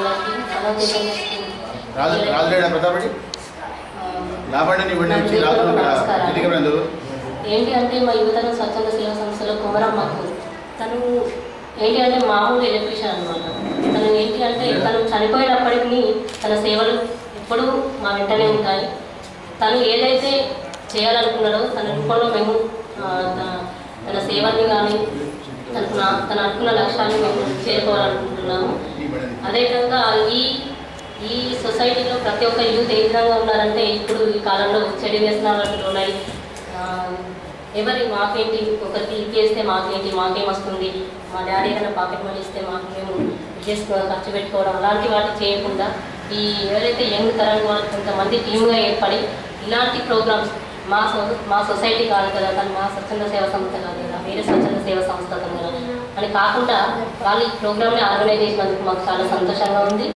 అందరికీ అనంతేశ్వర రాజు రాజులేడా ప్రతాపడి ఆ, లాభండి నీ బండి వచ్చి రాజు నమస్కారం. ఇంటికి రండు ఏంటి అంటే మా యువతరం స్వచ్ఛంద సేవా సంస్థలో కుమరమ్మకు తను ఏంటి అంటే మామూలు ఎలక్ట్రీషియన్ అనమాట తను ఏంటి అంటే తను చనిపోయినప్పటికీ తన సేవలు ఎప్పుడూ మా వెంటనే ఉంటాయి తను ఏదైతే చేయాలనుకున్నాడో తన రూపంలో మేము ఆ, తన- తన సేవల్ని కానీ తనకు నా- తను అనుకున్న లక్ష్యాన్ని మేము చేరుకోవాలనుకుంటున్నాము ఈ బండి అదేవిధంగా ఈ ఈ సొసైటీలో ప్రతి ఒక్క యూత్ ఏ విధంగా ఉన్నారంటే ఇప్పుడు ఈ కాలంలో చెడు వ్యసనాలు ఉన్నాయి ఆ, ఎవరి మాకేంటి ఒకరికి ఇది చేస్తే మాకేంటి మాకేం వస్తుంది మా డాడీ ఏదైనా పాకెట్ మనీ ఇస్తే మాకు మేము ఇది చేసుకోవడం ఖర్చు పెట్టుకోవడం అలాంటి వాటి చేయకుండా ఈ ఎవరైతే యంగ్ తరం వాళ్ళు కొంతమంది టీమ్గా ఏర్పడి ఇలాంటి ప్రోగ్రామ్స్ మా సొ మా సొసైటీ కాదు కదా కానీ మా స్వచ్ఛంద సేవా సంస్థ కాదు కదా వేరే స్వచ్ఛంద సేవా సంస్థ కదా అని కాకుండా వాళ్ళు ఈ ప్రోగ్రామ్ని ఆర్గనైజ్ చేసినందుకు మాకు చాలా సంతోషంగా ఉంది